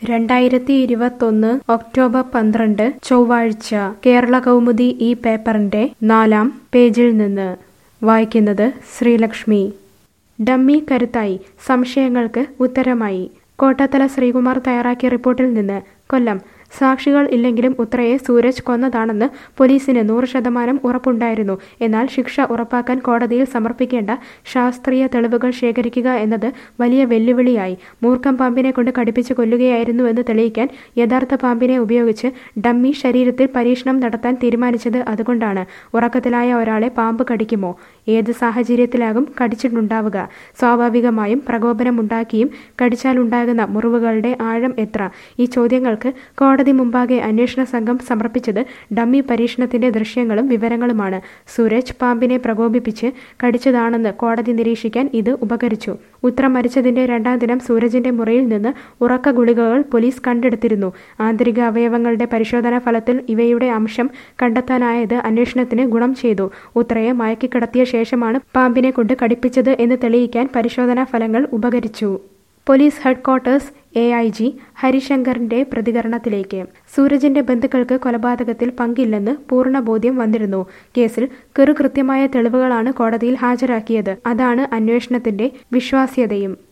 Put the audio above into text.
രണ്ടായിരത്തി ഇരുപത്തൊന്ന് ഒക്ടോബർ പന്ത്രണ്ട് ചൊവ്വാഴ്ച കേരള കൗമുദി ഈ പേപ്പറിന്റെ നാലാം പേജിൽ നിന്ന് വായിക്കുന്നത് ശ്രീലക്ഷ്മി ഡമ്മി കരുത്തായി സംശയങ്ങൾക്ക് ഉത്തരമായി കോട്ടത്തല ശ്രീകുമാർ തയ്യാറാക്കിയ റിപ്പോർട്ടിൽ നിന്ന് കൊല്ലം സാക്ഷികൾ ഇല്ലെങ്കിലും ഉത്രയെ സൂരജ് കൊന്നതാണെന്ന് പോലീസിന് നൂറ് ശതമാനം ഉറപ്പുണ്ടായിരുന്നു എന്നാൽ ശിക്ഷ ഉറപ്പാക്കാൻ കോടതിയിൽ സമർപ്പിക്കേണ്ട ശാസ്ത്രീയ തെളിവുകൾ ശേഖരിക്കുക എന്നത് വലിയ വെല്ലുവിളിയായി മൂർഖം പാമ്പിനെ കൊണ്ട് കടിപ്പിച്ച് കൊല്ലുകയായിരുന്നുവെന്ന് തെളിയിക്കാൻ യഥാർത്ഥ പാമ്പിനെ ഉപയോഗിച്ച് ഡമ്മി ശരീരത്തിൽ പരീക്ഷണം നടത്താൻ തീരുമാനിച്ചത് അതുകൊണ്ടാണ് ഉറക്കത്തിലായ ഒരാളെ പാമ്പ് കടിക്കുമോ ഏത് സാഹചര്യത്തിലാകും കടിച്ചിട്ടുണ്ടാവുക സ്വാഭാവികമായും പ്രകോപനമുണ്ടാക്കിയും കടിച്ചാലുണ്ടാകുന്ന മുറിവുകളുടെ ആഴം എത്ര ഈ ചോദ്യങ്ങൾക്ക് കോടതി മുമ്പാകെ അന്വേഷണ സംഘം സമർപ്പിച്ചത് ഡമ്മി പരീക്ഷണത്തിന്റെ ദൃശ്യങ്ങളും വിവരങ്ങളുമാണ് സൂരജ് പാമ്പിനെ പ്രകോപിപ്പിച്ച് കടിച്ചതാണെന്ന് കോടതി നിരീക്ഷിക്കാൻ ഇത് ഉപകരിച്ചു ഉത്ര മരിച്ചതിന്റെ രണ്ടാം ദിനം സൂരജിന്റെ മുറിയിൽ നിന്ന് ഉറക്ക ഗുളികകൾ പോലീസ് കണ്ടെടുത്തിരുന്നു ആന്തരിക അവയവങ്ങളുടെ പരിശോധനാ ഫലത്തിൽ ഇവയുടെ അംശം കണ്ടെത്താനായത് അന്വേഷണത്തിന് ഗുണം ചെയ്തു ഉത്രയെ മയക്കിക്കിടത്തിയ ശേഷമാണ് പാമ്പിനെ കൊണ്ട് കടിപ്പിച്ചത് എന്ന് തെളിയിക്കാൻ പരിശോധനാ ഫലങ്ങൾ ഉപകരിച്ചു police headquarters A I G ഹരിശങ്കറിന്റെ പ്രതികരണത്തിലേക്ക് സൂരജിന്റെ ബന്ധുക്കൾക്ക് കൊലപാതകത്തിൽ പങ്കില്ലെന്ന് പൂർണ്ണ ബോധ്യം വന്നിരുന്നു കേസിൽ കൃത്യമായ തെളിവുകളാണ് കോടതിയിൽ ഹാജരാക്കിയത് അതാണ് അന്വേഷണത്തിന്റെ വിശ്വാസ്യതയും